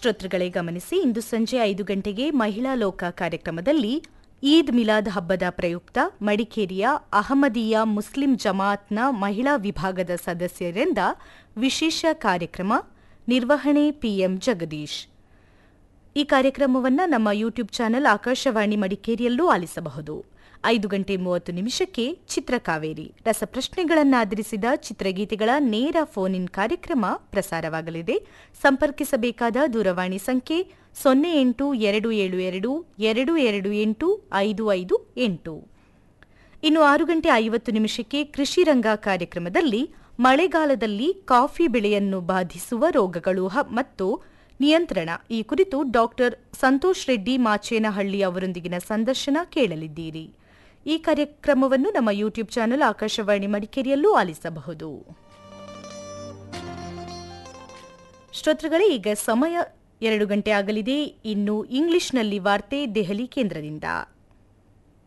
ಶ್ರೋತೃಗಳೇ ಗಮನಿಸಿ ಇಂದು ಸಂಜೆ ಐದು ಗಂಟೆಗೆ ಮಹಿಳಾ ಲೋಕ ಕಾರ್ಯಕ್ರಮದಲ್ಲಿ ಈದ್ ಮಿಲಾದ್ ಹಬ್ಬದ ಪ್ರಯುಕ್ತ ಮಡಿಕೇರಿಯ ಅಹಮದಿಯಾ ಮುಸ್ಲಿಂ ಜಮಾತ್ನ ಮಹಿಳಾ ವಿಭಾಗದ ಸದಸ್ಯರಿಂದ ವಿಶೇಷ ಕಾರ್ಯಕ್ರಮ ನಿರ್ವಹಣೆ ಪಿಎಂ ಜಗದೀಶ್ ಈ ಕಾರ್ಯಕ್ರಮವನ್ನು ನಮ್ಮ ಯೂಟ್ಯೂಬ್ ಚಾನೆಲ್ ಆಕಾಶವಾಣಿ ಮಡಿಕೇರಿಯಲ್ಲೂ ಆಲಿಸಬಹುದು ಐದು ಗಂಟೆ ಮೂವತ್ತು ನಿಮಿಷಕ್ಕೆ ಚಿತ್ರಕಾವೇರಿ ರಸಪ್ರಶ್ನೆಗಳನ್ನಾಧರಿಸಿದ ಚಿತ್ರಗೀತೆಗಳ ನೇರ ಫೋನ್ ಇನ್ ಕಾರ್ಯಕ್ರಮ ಪ್ರಸಾರವಾಗಲಿದೆ ಸಂಪರ್ಕಿಸಬೇಕಾದ ದೂರವಾಣಿ ಸಂಖ್ಯೆ ಸೊನ್ನೆ ಎಂಟು ಎರಡು ಏಳು ಎರಡು ಎರಡು ಎರಡು ಎಂಟು ಐದು ಐದು ಎಂಟು ಇನ್ನು ಆರು ಗಂಟೆ ಐವತ್ತು ನಿಮಿಷಕ್ಕೆ ಕೃಷಿ ರಂಗ ಕಾರ್ಯಕ್ರಮದಲ್ಲಿ ಮಳೆಗಾಲದಲ್ಲಿ ಕಾಫಿ ಬೆಳೆಯನ್ನು ಬಾಧಿಸುವ ರೋಗಗಳು ಹ- ಮತ್ತು ನಿಯಂತ್ರಣ ಈ ಕುರಿತು ಡಾಕ್ಟರ್ ಸಂತೋಷ್ ರೆಡ್ಡಿ ಮಾಚೇನಹಳ್ಳಿ ಅವರೊಂದಿಗಿನ ಸಂದರ್ಶನ ಕೇಳಲಿದ್ದೀರಿ ಈ ಕಾರ್ಯಕ್ರಮವನ್ನು ನಮ್ಮ ಯೂಟ್ಯೂಬ್ ಚಾನೆಲ್ ಆಕಾಶವಾಣಿ ಮಡಿಕೇರಿಯಲ್ಲೂ ಆಲಿಸಬಹುದು ಶ್ರೋತೃಗಳೇ ಈಗ ಸಮಯ ಎರಡು ಗಂಟೆ ಆಗಲಿದೆ ಇನ್ನು ಇಂಗ್ಲಿಷ್ನಲ್ಲಿ ವಾರ್ತೆ ದೆಹಲಿ ಕೇಂದ್ರದಿಂದ